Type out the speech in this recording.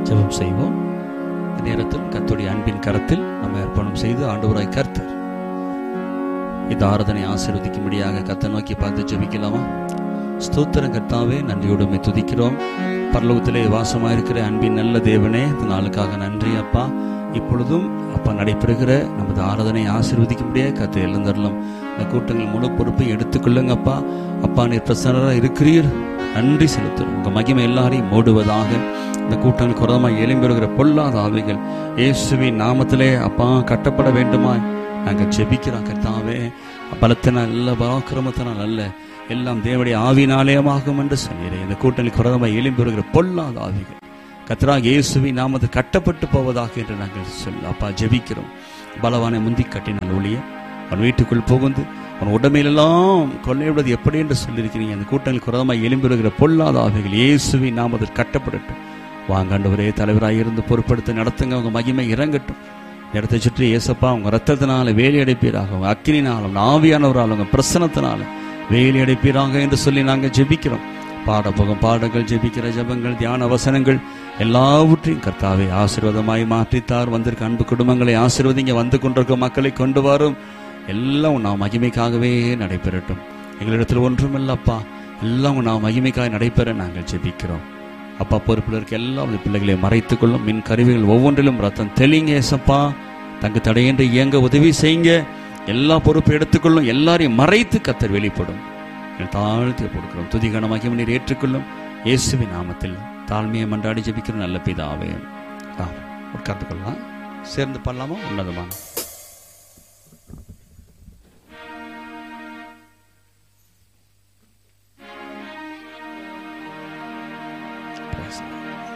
ஜெபம் செய்வோம் இந்த நேரத்தில் கர்த்தருடைய அன்பின் கரத்தில் நம்ம அர்ப்பணம் செய்து ஆண்டவராய் கர்த்தர் இந்த ஆராதனை ஆசீர்வதிக்கும்படியாக கர்த்தர் நோக்கி பார்த்து ஜெபிக்கலாமா ஸ்தோத்திரம் கர்த்தாவே நன்றியோடு உம்மை துதிக்கிறோம் பரலோகத்திலே வாசமாயிருக்கிற அன்பின் நல்ல தேவனே இந்த நாளுக்காக நன்றி அப்பா இப்பொழுதும் அப்பா நடைபெறுகிற நமது ஆராதனை ஆசீர்வதிக்கும்படியாக கர்த்தர் எழுந்தரலாம் இந்த கூட்டங்கள் முழு பொறுப்பை எடுத்துக்கொள்ளுங்க அப்பா அப்பா நீர் பிரசன்னராக இருக்கிறீர் நன்றி செலுத்துறோம் உங்க மகிமை எல்லாரையும் மூடுவதாக இந்த கூட்டங்கள் குரதமாக எழும்பெறுகிற பொல்லாத ஆவிகள் இயேசுவின் நாமத்திலே அப்பா கட்டப்பட வேண்டுமாய் நாங்கள் ஜெபிக்கிறோம் கர்த்தாவே பலத்தினால் அல்ல பராக்கிரமத்தினால் அல்ல எல்லாம் தேவடைய ஆவினாலயமாகும் என்று சொன்னீரே இந்த கூட்டணி குரதமாக எழும்பெறுகிற பொல்லாத ஆவிகள் கத்ராக இயேசுவின் நாமத்தில் கட்டப்பட்டு போவதாக என்று நாங்கள் சொல்ல அப்பா ஜெபிக்கிறோம் பலவானை முந்தி கட்டினால் ஒளிய அவன் வீட்டுக்குள் புகுந்து அவன் உடமையிலெல்லாம் கொள்ளையிடுவது எப்படி என்று சொல்லியிருக்கிறீங்க அந்த கூட்டங்கள் குரதமாக எழும்பெறுகிற பொல்லாத ஆவிகள் இயேசுவின் நாமத்தில் கட்டப்படட்டும் வாங்காண்டவரே தலைவராக இருந்து பொறுப்படுத்தி நடத்துங்க அவங்க மகிமை இறங்கட்டும் இடத்தை சுற்றி ஏசப்பா உங்க ரத்தத்தினால வேலி அடைப்பீராக உங்க அக்கினினால உங்க ஆவியானவரால் உங்க பிரசனத்தினால வேலி அடைப்பீராக என்று சொல்லி நாங்கள் ஜெபிக்கிறோம் பாடபோகம் பாடங்கள் ஜெபிக்கிற ஜெபங்கள் தியான வசனங்கள் எல்லாவற்றையும் கர்த்தாவை ஆசீர்வாதமாய் மாற்றித்தார் வந்திருக்க அன்பு குடும்பங்களை ஆசீர்வதிங்க வந்து கொண்டிருக்க மக்களை கொண்டு வரும் எல்லாம் நாம் மகிமைக்காகவே நடைபெறட்டும் எங்களிடத்தில் ஒன்றுமில்லப்பா எல்லாம் நாம் மகிமைக்காக நடைபெற நாங்கள் ஜெபிக்கிறோம் அப்பா பொறுப்பில் இருக்க எல்லா பிள்ளைகளை மறைத்துக் கொள்ளும் மின் கருவிகள் ஒவ்வொன்றிலும் ரத்தம் தெளிங்க ஏசப்பா தங்கு தடையின்றி இயங்க உதவி செய்யுங்க எல்லா பொறுப்பை எடுத்துக்கொள்ளும் எல்லாரையும் மறைத்து கத்தர் வெளிப்படும் எங்கள் தாழ்த்தி கொடுக்கிறோம் துதிகணமாகி நீர் ஏற்றுக்கொள்ளும் இயேசுவின் நாமத்தில் தாழ்மையை மன்றாடி ஜெபிக்கிற நல்ல பிதாவே ஆமென். உட்கார்ந்து கொள்ளலாம் சேர்ந்து பண்ணலாமா உன்னதமான Praise the Lord.